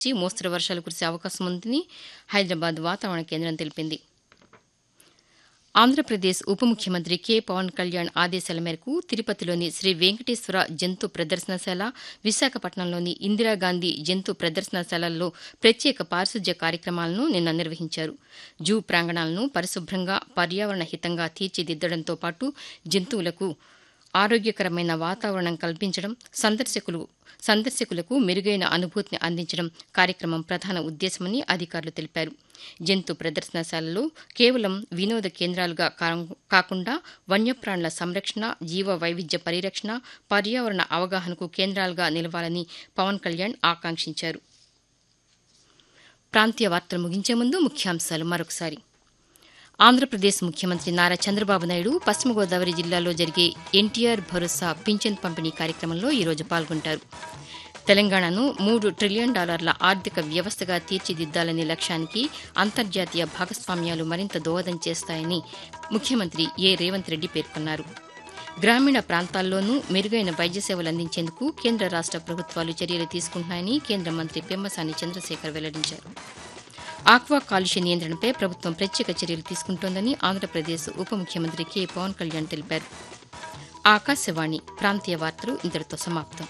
నుంచి మోస్తరు వర్షాలు కురిసే అవకాశం ఉందని హైదరాబాద్ వాతావరణ కేంద్రం తెలిపింది ఆంధ్రప్రదేశ్ ఉప ముఖ్యమంత్రి కె పవన్ కళ్యాణ్ ఆదేశాల మేరకు తిరుపతిలోని శ్రీ వెంకటేశ్వర జంతు ప్రదర్శనశాల విశాఖపట్నంలోని ఇందిరాగాంధీ జంతు ప్రదర్శనశాలల్లో ప్రత్యేక పారిశుధ్య కార్యక్రమాలను నిన్న నిర్వహించారు జూ ప్రాంగణాలను పరిశుభ్రంగా పర్యావరణ హితంగా తీర్చిదిద్దడంతో పాటు జంతువులకు ఆరోగ్యకరమైన వాతావరణం కల్పించడం సందర్శకులు సందర్శకులకు మెరుగైన అనుభూతిని అందించడం కార్యక్రమం ప్రధాన ఉద్దేశమని అధికారులు తెలిపారు జంతు ప్రదర్శనశాలలు కేవలం వినోద కేంద్రాలుగా కా- కాకుండా వన్యప్రాణుల సంరక్షణ జీవ వైవిధ్య పరిరక్షణ పర్యావరణ అవగాహనకు కేంద్రాలుగా నిలవాలని పవన్ కళ్యాణ్ ఆకాంక్షించారు ప్రాంతీయ వార్తలు ముగించే ముందు ముఖ్యాంశాలు మరొకసారి ఆంధ్రప్రదేశ్ ముఖ్యమంత్రి నారా చంద్రబాబు నాయుడు పశ్చిమ గోదావరి జిల్లాలో జరిగే ఎన్టీఆర్ భరోసా పింఛన్ పంపిణీ కార్యక్రమంలో ఈరోజు పాల్గొంటారు తెలంగాణను మూడు ట్రిలియన్ డాలర్ల ఆర్థిక వ్యవస్థగా తీర్చిదిద్దాలనే లక్ష్యానికి అంతర్జాతీయ భాగస్వామ్యాలు మరింత దోహదం చేస్తాయని ముఖ్యమంత్రి ఏ రేవంత్ రెడ్డి పేర్కొన్నారు గ్రామీణ ప్రాంతాల్లోనూ మెరుగైన వైద్య సేవలు అందించేందుకు కేంద్ర రాష్ట ప్రభుత్వాలు చర్యలు తీసుకుంటున్నాయని కేంద్ర మంత్రి పెమ్మసాని చంద్రశేఖర్ వెల్లడించారు ఆక్వా కాలుష్య నియంత్రణపై ప్రభుత్వం ప్రత్యేక చర్యలు తీసుకుంటోందని ఆంధ్రప్రదేశ్ ఉప ముఖ్యమంత్రి కె పవన్ కళ్యాణ్ తెలిపారు ఆకాశవాణి ప్రాంతీయ వార్తలు ఇంతటితో సమాప్తం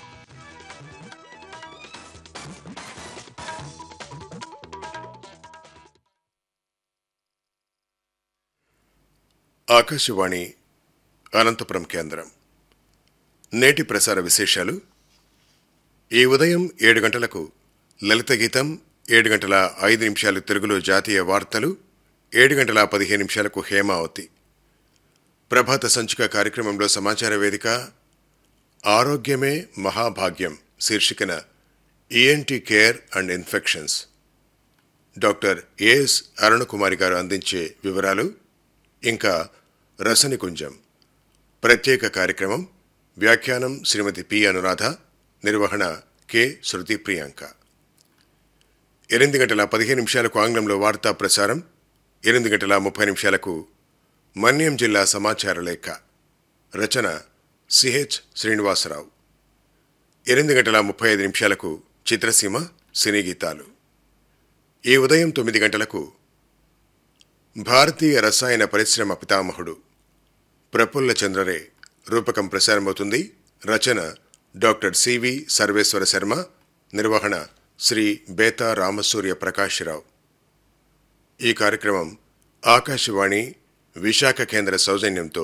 ఆకాశవాణి అనంతపురం కేంద్రం నేటి ప్రసార విశేషాలు ఈ ఉదయం ఏడు గంటలకు లలిత గీతం ఏడు గంటల ఐదు నిమిషాలు తెలుగులో జాతీయ వార్తలు ఏడు గంటల పదిహేను నిమిషాలకు హేమావతి ప్రభాత సంచిక కార్యక్రమంలో సమాచార వేదిక ఆరోగ్యమే మహాభాగ్యం శీర్షికన ENT care and infections doctor AS Arunakumari garu అందించే వివరాలు ఇంకా రసనికుంజం ప్రత్యేక కార్యక్రమం వ్యాఖ్యానం శ్రీమతి పి అనురాధ నిర్వహణ కె శృతి ప్రియాంక ఎనిమిది గంటల పదిహేను నిమిషాలకు ఆంగ్లంలో వార్తా ప్రసారం ఎనిమిది గంటల ముప్పై నిమిషాలకు మన్యం జిల్లా సమాచార లేఖ రచన సిహెచ్ శ్రీనివాసరావు ఎనిమిది గంటల ముప్పై ఐదు నిమిషాలకు చిత్రసీమ సినీ గీతాలు ఈ ఉదయం తొమ్మిది గంటలకు భారతీయ రసాయన పరిశ్రమ పితామహుడు ప్రఫుల్ల చంద్రరే రూపకం ప్రసారమవుతుంది రచన డాక్టర్ సివి సర్వేశ్వర శర్మ నిర్వహణ శ్రీ బేతా రామసూర్య ప్రకాశ్రావు ఈ కార్యక్రమం ఆకాశవాణి విశాఖ కేంద్ర సౌజన్యంతో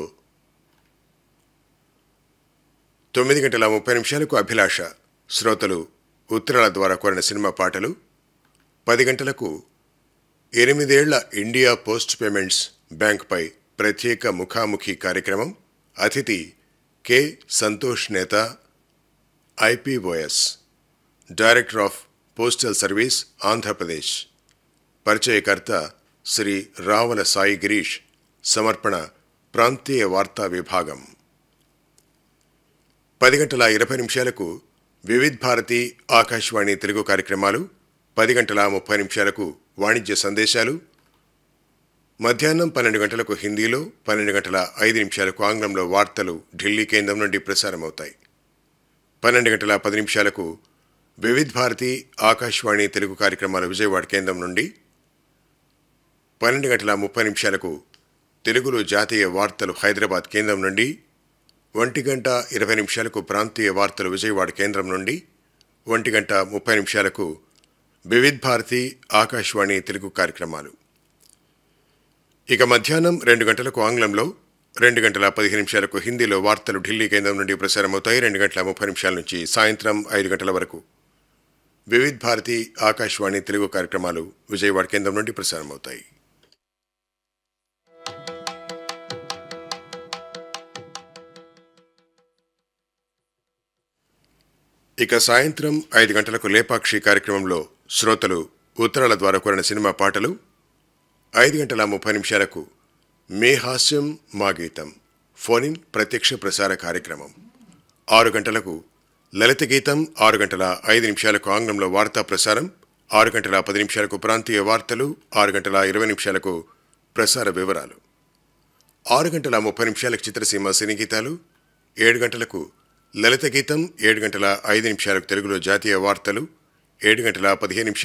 తొమ్మిది గంటల ముప్పై నిమిషాలకు అభిలాష శ్రోతలు ఉత్తరాల ద్వారా కోరిన సినిమా పాటలు పది గంటలకు ఎనిమిదేళ్ల ఇండియా పోస్ట్ పేమెంట్స్ బ్యాంక్పై ప్రత్యేక ముఖాముఖి కార్యక్రమం అతిథి K Santosh Netha IPoS director of postal service Andhra Pradesh పరిచయకర్త శ్రీ రావల సాయి గిరీష్ సమర్పణ ప్రాంతీయ వార్తా విభాగం పది గంటల ఇరవై నిమిషాలకు వివిధ్ భారతి ఆకాశవాణి తెలుగు కార్యక్రమాలు పది గంటల ముప్పై నిమిషాలకు వాణిజ్య సందేశాలు మధ్యాహ్నం పన్నెండు గంటలకు హిందీలో పన్నెండు గంటల ఐదు నిమిషాలకు ఆంగ్లంలో వార్తలు ఢిల్లీ కేంద్రం నుండి ప్రసారమవుతాయి పన్నెండు గంటల పది నిమిషాలకు వివిధ్ భారతి ఆకాశవాణి తెలుగు కార్యక్రమాల విజయవాడ కేంద్రం నుండి పన్నెండు గంటల ముప్పై నిమిషాలకు తెలుగులో జాతీయ వార్తలు హైదరాబాద్ కేంద్రం నుండి ఒంటి గంట ఇరవై నిమిషాలకు ప్రాంతీయ వార్తలు విజయవాడ కేంద్రం నుండి ఒంటి గంట ముప్పై నిమిషాలకు వివిధ్ భారతి ఆకాశవాణి తెలుగు కార్యక్రమాలు ఇక మధ్యాహ్నం రెండు గంటలకు ఆంగ్లంలో రెండు గంటల పదిహేను నిమిషాలకు హిందీలో వార్తలు ఢిల్లీ కేంద్రం నుండి ప్రసారమవుతాయి రెండు గంటల ముప్పై నిమిషాల నుంచి సాయంత్రం ఐదు గంటల వరకు వివిధ్ భారతి ఆకాశవాణి తెలుగు కార్యక్రమాలు విజయవాడ కేంద్రం నుండి ప్రసారమవుతాయి ఇక సాయంత్రం ఐదు గంటలకు లేపాక్షి కార్యక్రమంలో శ్రోతలు ఉత్తరాల ద్వారా కోరిన సినిమా పాటలు ఐదు గంటల ముప్పై నిమిషాలకు మీ హాస్యం మా గీతం ఫోనిన్ ప్రత్యక్ష ప్రసార కార్యక్రమం ఆరు గంటలకు లలిత గీతం ఆరు గంటల ఐదు నిమిషాలకు ఆంగ్లంలో వార్తా ప్రసారం ఆరు గంటల పది నిమిషాలకు ప్రాంతీయ వార్తలు ఆరు గంటల ఇరవై నిమిషాలకు ప్రసార వివరాలు ఆరు గంటల ముప్పై నిమిషాలకు చిత్రసీమ సినీ గీతాలు ఏడు గంటలకు లలిత గీతం ఏడు గంటల ఐదు నిమిషాలకు తెలుగులో జాతీయ వార్తలు ఏడు గంటల పదిహేను నిమిషాలు